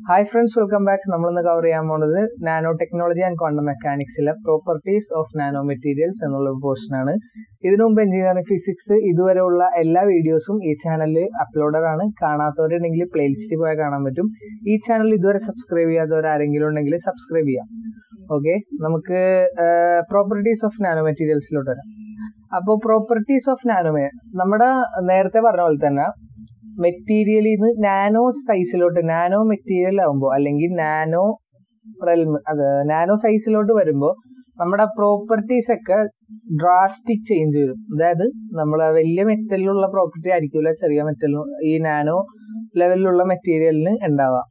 Hi friends welcome back നമ്മളിന്ന് cover ചെയ്യാൻ പോകുന്നത് നാനോ ടെക്നോളജി ആൻഡ് ക്വാണ്ടം മെക്കാനിക്സിലെ പ്രോപ്പർട്ടീസ് ഓഫ് നാനോ മെറ്റീരിയൽസ് എന്നുള്ള പോർഷൻ ആണ് ഇതിനു മുമ്പ് എഞ്ചിനീയറിംഗ് ഫിസിക്സ് ഇതുവരെയുള്ള എല്ലാ വീഡിയോസും ഈ ചാനലിൽ അപ്ലോഡഡ് ആണ് കാണാത്തവരുണ്ടെങ്കിൽ പ്ലേലിസ്റ്റിൽ പോയാൽ കാണാൻ പറ്റും ഈ ചാനൽ ഇതുവരെ സബ്സ്ക്രൈബ് ചെയ്യാത്തവർ ആരെങ്കിലും ഉണ്ടെങ്കിൽ സബ്സ്ക്രൈബ് ചെയ്യാം ഓക്കെ നമുക്ക് പ്രോപ്പർട്ടീസ് ഓഫ് നാനോ മെറ്റീരിയൽസിലോട്ട് വരാം അപ്പോൾ പ്രോപ്പർട്ടീസ് ഓഫ് നാനോ നമ്മുടെ നേരത്തെ പറഞ്ഞ പോലെ തന്നെ മെറ്റീരിയലിൽ നിന്ന് നാനോ സൈസിലോട്ട് നാനോ മെറ്റീരിയൽ ആകുമ്പോൾ അല്ലെങ്കിൽ നാനോ റെൽം അത് നാനോ സൈസിലോട്ട് വരുമ്പോൾ നമ്മുടെ പ്രോപ്പർട്ടീസ് ഒക്കെ ഡ്രാസ്റ്റിക് ചേഞ്ച് വരും അതായത് നമ്മളെ വലിയ മെറ്റലിലുള്ള പ്രോപ്പർട്ടി ആയിരിക്കില്ല ചെറിയ മെറ്റലിന് ഈ നാനോ ലെവലിലുള്ള മെറ്റീരിയലിന് ഉണ്ടാവാം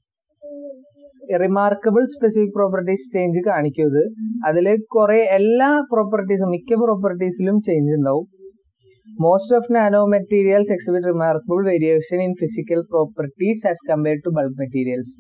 റിമാർക്കബിൾ സ്പെസിഫിക് പ്രോപ്പർട്ടീസ് ചേഞ്ച് കാണിക്കും ഇത് അതിൽ കുറെ എല്ലാ പ്രോപ്പർട്ടീസും മിക്ക പ്രോപ്പർട്ടീസിലും ചേഞ്ച് ഉണ്ടാവും most of nanomaterials exhibit remarkable variation in physical properties as compared to bulk materials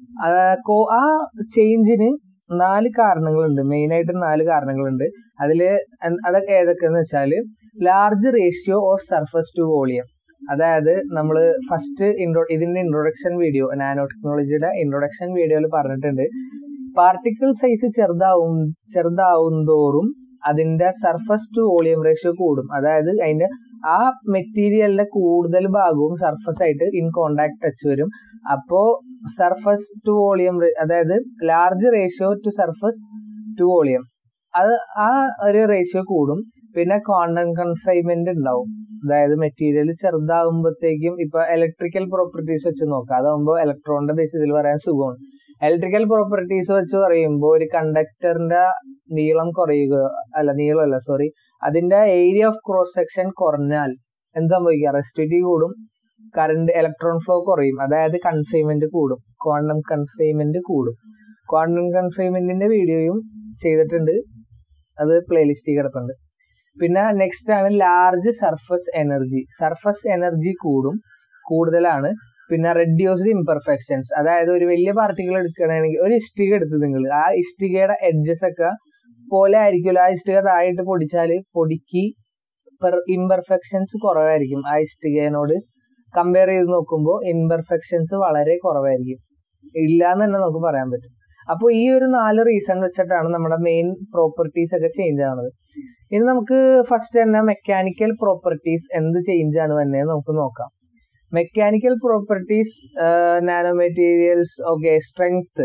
ആ ചേഞ്ചിന് നാല് കാരണങ്ങളുണ്ട് മെയിൻ ആയിട്ട് നാല് കാരണങ്ങളുണ്ട് അതിൽ അതൊക്കെ ഏതൊക്കെയെന്ന് വെച്ചാൽ large ratio of surface to volume അതായത് നമ്മൾ ഫസ്റ്റ് ഇൻട്രോ ഇതിന്റെ ഇൻട്രൊഡക്ഷൻ വീഡിയോ നാനോ ടെക്നോളജിയുടെ ഇൻട്രൊഡക്ഷൻ വീഡിയോയിൽ പറഞ്ഞിട്ടുണ്ട് പാർട്ടിക്കിൾ സൈസ് ചെറുതാവും ചെറുതാവും തോറും അതിന്റെ സർഫസ് ടു വോളിയം റേഷ്യോ കൂടും അതായത് അതിന്റെ ആ മെറ്റീരിയലിന്റെ കൂടുതൽ ഭാഗവും സർഫസ് ആയിട്ട് ഇൻ കോണ്ടാക്ട് ടച്ച് വരും അപ്പോ സർഫസ് ടു വോളിയം അതായത് large ratio to surface to volume അത് ആ ഒരു റേഷ്യോ കൂടും പിന്നെ ക്വാണ്ടം കൺഫൈൻമെന്റ് ഉണ്ടാവും അതായത് മെറ്റീരിയൽ ചെറുതാകുമ്പോഴത്തേക്കും ഇപ്പൊ ഇലക്ട്രിക്കൽ പ്രോപ്പർട്ടീസ് വെച്ച് നോക്കാം അതാകുമ്പോൾ ഇലക്ട്രോണിന്റെ ബേസിസിൽ പറയാൻ സുഖമാണ് ഇലക്ട്രിക്കൽ പ്രോപ്പർട്ടീസ് വെച്ച് പറയുമ്പോൾ ഒരു കണ്ടക്ടറിന്റെ നീളം കുറയുക അല്ല നീളമല്ല സോറി അതിന്റെ ഏരിയ ഓഫ് ക്രോസ് സെക്ഷൻ കുറഞ്ഞാൽ എന്ത് സംഭവിക്കുക റെസ്റ്റിവിറ്റി കൂടും കറണ്ട് ഇലക്ട്രോൺ ഫ്ലോ കുറയും അതായത് കൺഫൈൻമെന്റ് കൂടും ക്വാണ്ടം കൺഫൈൻമെന്റ് കൂടും ക്വാണ്ടം കൺഫൈൻമെന്റിന്റെ വീഡിയോയും ചെയ്തിട്ടുണ്ട് അത് പ്ലേലിസ്റ്റിൽ കിടപ്പുണ്ട് പിന്നെ നെക്സ്റ്റ് ആണ് large surface energy surface energy കൂടും കൂടുതലാണ് പിന്നെ റെഡ്യൂസ്ഡ് ഇംപെർഫെക്ഷൻസ് അതായത് ഒരു വലിയ പാർട്ടികൾ എടുക്കുകയാണെങ്കിൽ ഒരു ഇഷ്ടിക എടുത്ത് നിങ്ങൾ ആ ഇഷ്ടികയുടെ എഡ്ജസ് ഒക്കെ പോലെ ആയിരിക്കുമല്ലോ ആ ഇഷ്ടിക താഴെയിട്ട് പൊടിച്ചാൽ പൊടിക്ക് ഇംപെർഫെക്ഷൻസ് കുറവായിരിക്കും ആ ഇഷ്ടികയോട് കമ്പയർ ചെയ്ത് നോക്കുമ്പോൾ ഇംപെർഫെക്ഷൻസ് വളരെ കുറവായിരിക്കും ഇല്ല എന്ന് തന്നെ നമുക്ക് പറയാൻ പറ്റും അപ്പോൾ ഈ ഒരു നാല് റീസൺ വെച്ചിട്ടാണ് നമ്മുടെ മെയിൻ പ്രോപ്പർട്ടീസ് ഒക്കെ ചേഞ്ച് ആവുന്നത് ഇനി നമുക്ക് ഫസ്റ്റ് തന്നെ മെക്കാനിക്കൽ പ്രോപ്പർട്ടീസ് എന്ത് ചേഞ്ച് ആണ് തന്നെ നമുക്ക് നോക്കാം mechanical properties nanomaterials okay strength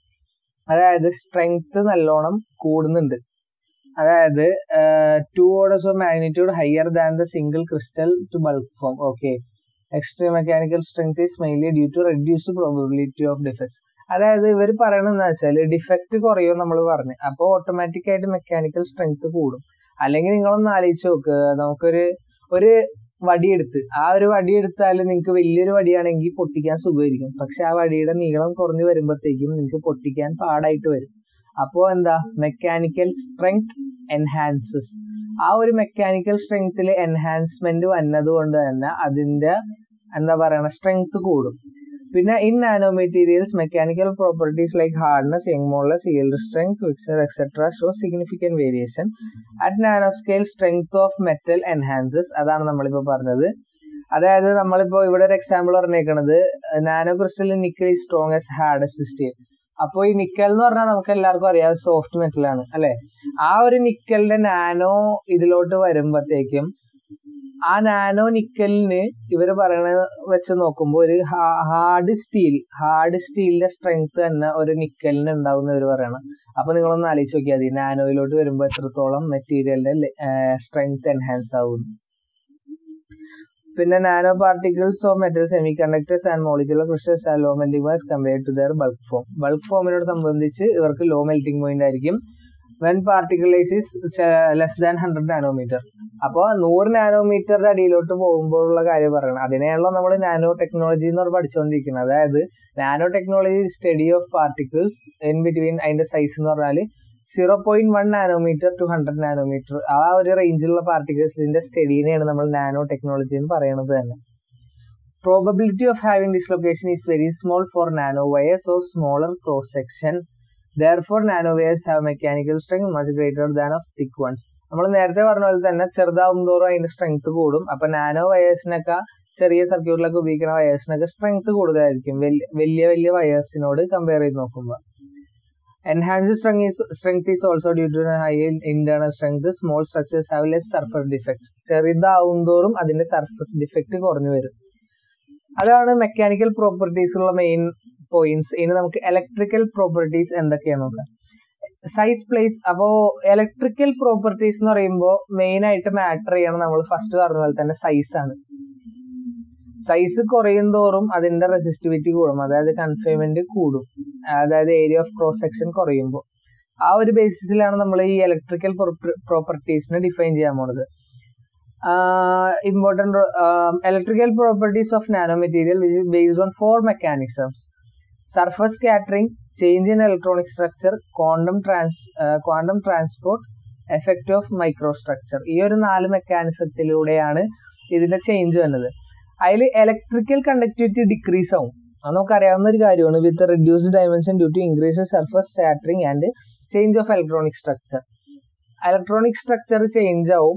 അതായത് സ്ട്രെങ്ത് നല്ലോണം കൂടുന്നുണ്ട് അതായത് two orders of magnitude higher than the single crystal to bulk form okay extreme mechanical strength is mainly due to reduced probability of defects അതായത് ഇവർ പറയണത് എന്താ വെച്ചാൽ defect കുറയോ നമ്മൾ പറഞ്ഞു അപ്പോൾ ഓട്ടോമാറ്റിക് ആയിട്ട് മെക്കാനിക്കൽ സ്ട്രെങ്ത് കൂടും അല്ലെങ്കിൽ നിങ്ങളൊന്ന് ആലോചിച്ച് നോക്ക് നമുക്കൊരു ഒരു വടിയെടുത്ത് ആ ഒരു വടിയെടുത്താൽ നിങ്ങൾക്ക് വലിയൊരു വടിയാണെങ്കിൽ പൊട്ടിക്കാൻ സുഖമായിരിക്കും പക്ഷെ ആ വടിയുടെ നീളം കുറഞ്ഞു വരുമ്പോഴത്തേക്കും നിങ്ങൾക്ക് പൊട്ടിക്കാൻ പാടായിട്ട് വരും അപ്പോൾ എന്താ മെക്കാനിക്കൽ സ്ട്രെങ്ത് എൻഹാൻസസ് ആ ഒരു മെക്കാനിക്കൽ സ്ട്രെങ്ത്തിൽ എൻഹാൻസ്മെന്റ് വന്നത് കൊണ്ട് തന്നെ അതിന്റെ എന്താ പറയണ സ്ട്രെങ്ത് കൂടും പിന്നെ in nanomaterials mechanical properties like hardness Young modulus yield strength flexure etcetera show significant variation at nanoscale strength of metal enhances അതാണ് നമ്മളിപ്പോൾ പറഞ്ഞത് അതായത് നമ്മളിപ്പോൾ ഇവിടെ ഒരു എക്സാമ്പിൾ പറഞ്ഞേക്കണത് nanocrystal nickel is strong as hardest steel അപ്പോൾ ഈ നിക്കൽ എന്ന് പറഞ്ഞാൽ നമുക്ക് എല്ലാവർക്കും അറിയാം സോഫ്റ്റ് മെറ്റൽ ആണ് അല്ലെ ആ ഒരു നിക്കലിന്റെ നാനോ ഇതിലോട്ട് വരുമ്പോഴത്തേക്കും ആ നാനോ നിക്കലിന് ഇവർ പറയണത് വെച്ച് നോക്കുമ്പോൾ ഒരു ഹാർഡ് സ്റ്റീൽ ഹാർഡ് സ്റ്റീലിന്റെ സ്ട്രെങ്ത് തന്നെ ഒരു നിക്കലിന് ഉണ്ടാവും ഇവർ പറയണം അപ്പൊ നിങ്ങളൊന്ന് ആലോചിച്ച് നോക്കിയാൽ മതി നാനോയിലോട്ട് വരുമ്പോൾ എത്രത്തോളം മെറ്റീരിയലിന്റെ സ്ട്രെങ്ത് എൻഹാൻസ് ആവും പിന്നെ nanoparticles of metal semiconductors and molecular crystals are low melting point compared to their bulk form bulk ഫോമിനോട് സംബന്ധിച്ച് ഇവർക്ക് ലോ മെൽറ്റിംഗ് പോയിന്റ് ആയിരിക്കും when particle size is less than hundred nanometer അപ്പോൾ നൂറ് നാനോമീറ്ററിന്റെ അടിയിലോട്ട് പോകുമ്പോഴുള്ള കാര്യം പറയണം അതിനെയാണല്ലോ നമ്മൾ നാനോ ടെക്നോളജി എന്ന് പറഞ്ഞ് പഠിച്ചുകൊണ്ടിരിക്കുന്നത് അതായത് nanotechnology study of particles in between അതിന്റെ സൈസ് എന്ന് പറഞ്ഞാൽ zero point one nanometer to hundred nanometer ആ ഒരു റേഞ്ചിലുള്ള പാർട്ടിക്കിൾസിന്റെ സ്റ്റഡീനെയാണ് നമ്മൾ നാനോ ടെക്നോളജി എന്ന് പറയുന്നത് തന്നെ probability of having dislocation is very small for nanowires of smaller cross section therefore nanowires have mechanical strength much greater than of thick ones നമ്മൾ നേരത്തെ പറഞ്ഞ പോലെ തന്നെ ചെറുതാവും തോറും അതിന്റെ സ്ട്രെങ്ത് കൂടും അപ്പൊ നാനോ വയേഴ്സിനൊക്കെ ചെറിയ സർക്യൂട്ടിലൊക്കെ ഉപയോഗിക്കുന്ന വയേഴ്സിനൊക്കെ സ്ട്രെങ്ത് കൂടുതലായിരിക്കും വലിയ വലിയ വയേഴ്സിനോട് കമ്പയർ ചെയ്ത് നോക്കുമ്പോൾ enhance strength is strength is also due to high internal strength small structures have less surface defect ചെറുതാവും തോറും അതിന്റെ സർഫസ് ഡിഫക്ട് കുറഞ്ഞു വരും അതാണ് മെക്കാനിക്കൽ പ്രോപ്പർട്ടീസ് ഉള്ള മെയിൻ പോയിന്റ്സ് ഇനി നമുക്ക് ഇലക്ട്രിക്കൽ പ്രോപ്പർട്ടീസ് എന്തൊക്കെയാന്ന് നോക്കാം സൈസ് പ്ലേസ് അപ്പോ ഇലക്ട്രിക്കൽ പ്രോപ്പർട്ടീസ് എന്ന് പറയുമ്പോൾ മെയിൻ ആയിട്ട് മാറ്റർ ചെയ്യണം നമ്മൾ ഫസ്റ്റ് പറഞ്ഞ പോലെ തന്നെ സൈസ് ആണ് സൈസ് കുറയും തോറും അതിന്റെ റെസിസ്റ്റിവിറ്റി കൂടും അതായത് കൺഫൈൻമെന്റ് കൂടും അതായത് ഏരിയ ഓഫ് ക്രോസ് സെക്ഷൻ കുറയുമ്പോൾ ആ ഒരു ബേസിസിലാണ് നമ്മൾ ഈ ഇലക്ട്രിക്കൽ പ്രോപ്പർട്ടീസിനെ ഡിഫൈൻ ചെയ്യാൻ പോണത് important electrical properties of nanomaterial which is based on four mechanisms surface scattering change in electronic structure quantum trans quantum transport effect of microstructure ഈ ഒരു നാല് മെക്കാനിസത്തിലൂടെയാണ് ഇതിന്റെ ചേഞ്ച് വന്നത് അതിൽ ഇലക്ട്രിക്കൽ കണ്ടക്ടിവിറ്റി ഡിക്രീസ് ആവും അത് നമുക്കറിയാവുന്ന ഒരു കാര്യമാണ് with reduced dimension due to increase surface scattering and change of electronic structure electronic structure change ആവും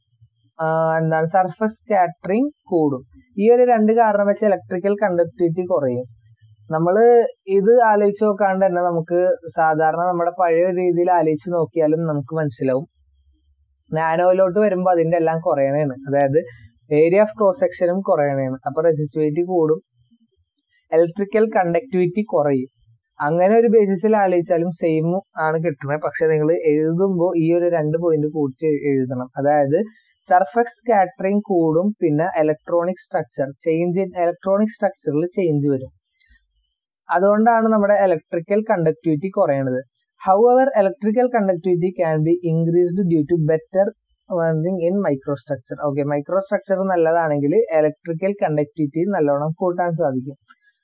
എന്താണ് സർഫസ് സ്കാറ്ററിംഗ് കൂടും ഈ ഒരു രണ്ട് കാരണം വെച്ച് ഇലക്ട്രിക്കൽ കണ്ടക്ടിവിറ്റി കുറയും നമ്മൾ ഇത് ആലോചിച്ച് നോക്കാണ്ട് തന്നെ നമുക്ക് സാധാരണ നമ്മുടെ പഴയ രീതിയിൽ ആലോചിച്ച് നോക്കിയാലും നമുക്ക് മനസ്സിലാവും നാനോയിലോട്ട് വരുമ്പോൾ അതിന്റെ എല്ലാം കുറയണേണ് അതായത് ഏരിയ ഓഫ് ക്രോസ് സെക്ഷനും കുറയണേണ് അപ്പൊ റെസിസ്റ്റിവിറ്റി കൂടും ഇലക്ട്രിക്കൽ കണ്ടക്ടിവിറ്റി കുറയും അങ്ങനെ ഒരു ബേസിസിൽ ആലോചിച്ചാലും സെയിം ആണ് കിട്ടുന്നത് പക്ഷെ നിങ്ങൾ എഴുതുമ്പോൾ ഈ ഒരു രണ്ട് പോയിന്റ് കൂട്ടി എഴുതണം അതായത് സർഫസ് സ്കാറ്ററിംഗ് കൂടും പിന്നെ electronic structure change in electronic സ്ട്രക്ചറിൽ ചേഞ്ച് വരും അതുകൊണ്ടാണ് നമ്മുടെ ഇലക്ട്രിക്കൽ കണ്ടക്ടിവിറ്റി കുറയണത് how our electrical conductivity can be increased due to better working in microstructure okay microstructure നല്ലതാണെങ്കിൽ ഇലക്ട്രിക്കൽ കണ്ടക്ടിവിറ്റി നല്ലോണം കൂട്ടാൻ സാധിക്കും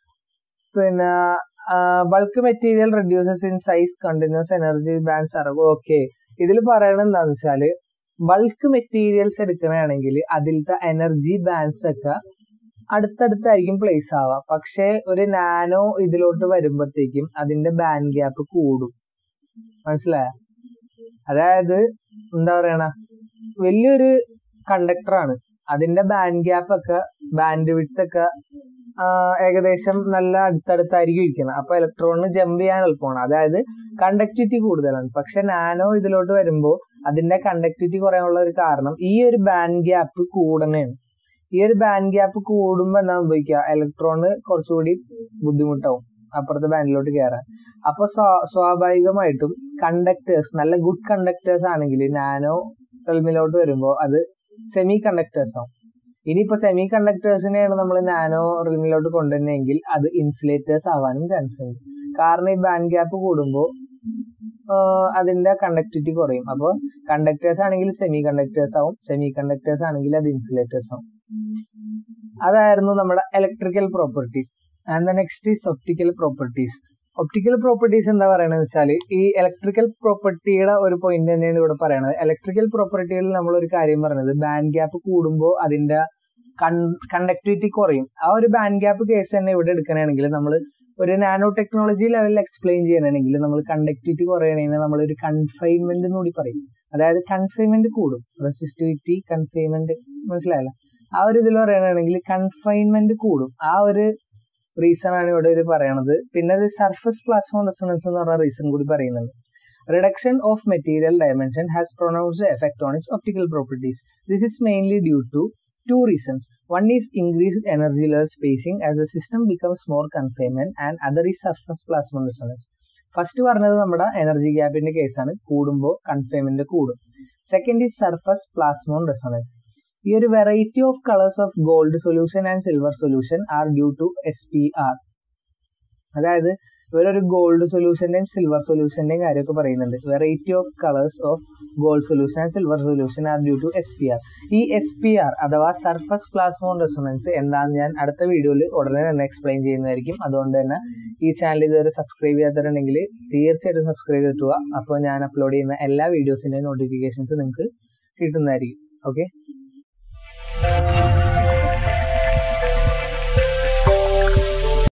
പിന്നെ bulk material reduces in size continuous energy bands അറിവ് ഓക്കെ ഇതിൽ പറയണത് എന്താണെന്ന് വെച്ചാല് ബൾക്ക് മെറ്റീരിയൽസ് എടുക്കണമെങ്കിൽ അതിലത്തെ എനർജി ബാൻസ് ഒക്കെ അടുത്തടുത്തായിരിക്കും പ്ലേസ് ആവുക പക്ഷെ ഒരു നാനോ ഇതിലോട്ട് വരുമ്പോഴത്തേക്കും അതിന്റെ ബാൻഡ് ഗ്യാപ്പ് കൂടും മനസ്സിലായ അതായത് എന്താ പറയണ വലിയൊരു കണ്ടക്ടറാണ് അതിന്റെ ബാൻഡ് ഗ്യാപ്പ് ഒക്കെ ബാൻഡ് വിഡ്ത്ത് ഒക്കെ ഏകദേശം നല്ല അടുത്തടുത്തായിരിക്കും ഇരിക്കുന്നത് അപ്പൊ ഇലക്ട്രോണിന് ജമ്പ് ചെയ്യാൻ എളുപ്പമാണ് അതായത് കണ്ടക്ടിവിറ്റി കൂടുതലാണ് പക്ഷെ നാനോ ഇതിലോട്ട് വരുമ്പോൾ അതിന്റെ കണ്ടക്ടിവിറ്റി കുറയാനുള്ള ഒരു കാരണം ഈ ഒരു ബാൻഡ് ഗ്യാപ്പ് കൂടണേണ് ഈ ഒരു ബാൻഡ് ഗ്യാപ്പ് കൂടുമ്പോൾ എന്താ സംഭവിക്കുക ഇലക്ട്രോണ് കുറച്ചുകൂടി ബുദ്ധിമുട്ടാവും അപ്പുറത്തെ ബാൻഡിലോട്ട് കയറാൻ അപ്പൊ സ്വാഭാവികമായിട്ടും കണ്ടക്ടേഴ്സ് നല്ല ഗുഡ് കണ്ടക്ടേഴ്സ് ആണെങ്കിൽ നാനോ റെൽമിലോട്ട് വരുമ്പോൾ അത് സെമി കണ്ടക്ടേഴ്സ് ആവും ഇനിയിപ്പോ സെമി കണ്ടക്ടേഴ്സിനെയാണ് നമ്മൾ നാനോ റിമിലോട്ട് കൊണ്ടുവരുന്നതെങ്കിൽ അത് ഇൻസുലേറ്റേഴ്സ് ആവാനും ചാൻസ് ഉണ്ട് കാരണം ഈ ബാൻഡ് ഗ്യാപ്പ് കൂടുമ്പോൾ അതിന്റെ കണ്ടക്ടിവിറ്റി കുറയും അപ്പോൾ കണ്ടക്ടേഴ്സ് ആണെങ്കിൽ സെമി കണ്ടക്ടേഴ്സ് ആവും സെമി കണ്ടക്ടേഴ്സ് ആണെങ്കിൽ അത് ഇൻസുലേറ്റേഴ്സ് ആവും അതായിരുന്നു നമ്മുടെ electrical properties and the next is optical properties optical properties എന്താ പറയണത് വെച്ചാൽ ഈ ഇലക്ട്രിക്കൽ പ്രോപ്പർട്ടിയുടെ ഒരു പോയിന്റ് തന്നെയാണ് ഇവിടെ പറയണത് ഇലക്ട്രിക്കൽ പ്രോപ്പർട്ടിയിൽ നമ്മൾ ഒരു കാര്യം പറഞ്ഞത് ബാൻഡ് ഗ്യാപ്പ് കൂടുമ്പോൾ അതിന്റെ കണ്ടക്ടിവിറ്റി കുറയും ആ ഒരു ബാൻഡ് ഗ്യാപ്പ് കേസ് തന്നെ ഇവിടെ എടുക്കണമെങ്കിൽ നമ്മൾ ഒരു നാനോ ടെക്നോളജി ലെവലിൽ എക്സ്പ്ലെയിൻ ചെയ്യണമെങ്കിൽ നമ്മൾ കണ്ടക്ടിവിറ്റി കുറയണമെങ്കിൽ നമ്മൾ ഒരു കൺഫൈൻമെന്റ് എന്ന് കൂടി പറയും അതായത് കൺഫൈൻമെന്റ് കൂടും റെസിസ്റ്റിവിറ്റി കൺഫൈൻമെന്റ് മനസ്സിലായല്ലോ ആ ഒരു ഇതിൽ പറയണമെങ്കിൽ കൺഫൈൻമെന്റ് കൂടും ആ ഒരു റീസൺ ആണ് ഇവിടെ ഒരു പറയണത് പിന്നെ ഒരു സർഫസ് പ്ലാസ്മോ റെസൊണൻസ് എന്ന് പറഞ്ഞ റീസൺ കൂടി പറയുന്നുണ്ട് reduction of material dimension has pronounced effect on its optical properties this is mainly due to two reasons. One is increased energy level spacing as the system becomes more confinement and other is surface plasmon resonance. First പറഞ്ഞത് നമ്മുടെ energy ഗ്യാപ്പിന്റെ കേസാണ് കൂടുമ്പോൾ confinement കൂടും second is surface plasmon resonance ഈ ഒരു variety of colours of gold solution and silver solution are due to S P R അതായത് ഇവരൊരു ഗോൾഡ് സൊല്യൂഷന്റെയും സിൽവർ സൊല്യൂഷന്റെയും കാര്യമൊക്കെ പറയുന്നുണ്ട് variety of colours of gold solution and silver solution are due to S P R ഈ S P R അഥവാ surface plasmon resonance എന്താണെന്ന് ഞാൻ അടുത്ത വീഡിയോയിൽ ഉടനെ തന്നെ എക്സ്പ്ലെയിൻ ചെയ്യുന്നതായിരിക്കും അതുകൊണ്ട് തന്നെ ഈ ചാനൽ ഇതുവരെ സബ്സ്ക്രൈബ് ചെയ്യാത്തവരുണ്ടെങ്കിൽ തീർച്ചയായിട്ടും സബ്സ്ക്രൈബ് ചെയ്തിട്ടുക അപ്പോൾ ഞാൻ അപ്ലോഡ് ചെയ്യുന്ന എല്ലാ വീഡിയോസിന്റെയും നോട്ടിഫിക്കേഷൻസ് നിങ്ങൾക്ക് കിട്ടുന്നതായിരിക്കും ഓക്കെ